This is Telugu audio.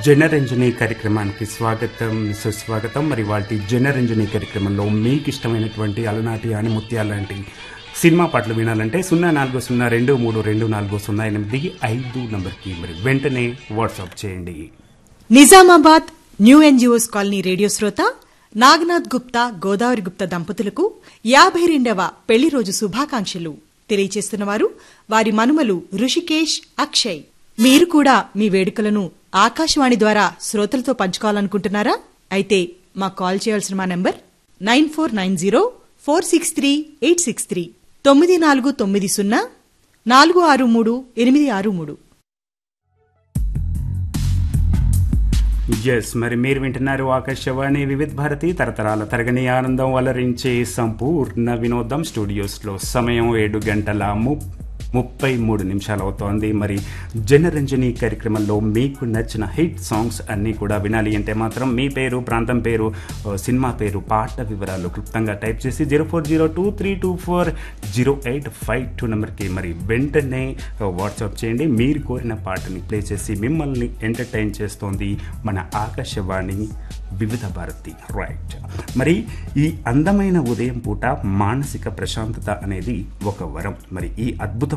జనరంజని కార్యక్రమానికి స్వాగతం సుస్వాగతం మరి వాటి జనరంజని కార్యక్రమంలో మీకు ఇష్టమైనటువంటి అలనాటి ఆనిముత్యాల లాంటి సినిమా పాటలు వినాలంటే సున్నా నాలుగు సున్నా రెండు మూడు రెండు నాలుగు సున్నా ఎనిమిది ఐదు నంబర్కి మరి వెంటనే వాట్సాప్ చేయండి Nizamabad new NGOs colony radio శ్రోత నాగనాథ్ గుప్తా గోదావరి గుప్తా దంపతులకు యాభై రెండవ పెళ్లి రోజు శుభాకాంక్షలు తెలియచేస్తున్న వారు వారి మనుమలు ఋషికేష్ అక్షయ్ మీరు కూడా మీ వేడుకలను ఆకాశవాణి ద్వారా శ్రోతలతో పంచుకోవాలనుకుంటున్నారా అయితే మాకు కాల్ చేయాల్సిన మా number nine four nine zero four six three eight six three తొమ్మిది నాలుగు తొమ్మిది సున్నా నాలుగు ఆరు మూడు ఎనిమిది ఆరు మూడు ఎస్ మరి మీరు వింటున్నారు ఆకాశవాణి వివిధ భారతి తరతరాల తరగని ఆనందం అలరించే సంపూర్ణ వినోదం స్టూడియోస్లో సమయం ఏడు గంటల ము ముప్పై మూడు నిమిషాలు అవుతోంది మరి జనరంజని కార్యక్రమంలో మీకు నచ్చిన హిట్ సాంగ్స్ అన్నీ కూడా వినాలి అంటే మాత్రం మీ పేరు ప్రాంతం పేరు ఆ, సినిమా పేరు పాట వివరాలు క్లుప్తంగా టైప్ చేసి zero four zero two three two four zero eight five two నెంబర్కి మరి వెంటనే వాట్సాప్ చేయండి మీరు కోరిన పాటని ప్లే చేసి మిమ్మల్ని ఎంటర్టైన్ చేస్తోంది మన ఆకాశవాణి వివిధ భారతి రైట్ మరి ఈ అందమైన ఉదయం పూట మానసిక ప్రశాంతత అనేది ఒక వరం మరి ఈ అద్భుత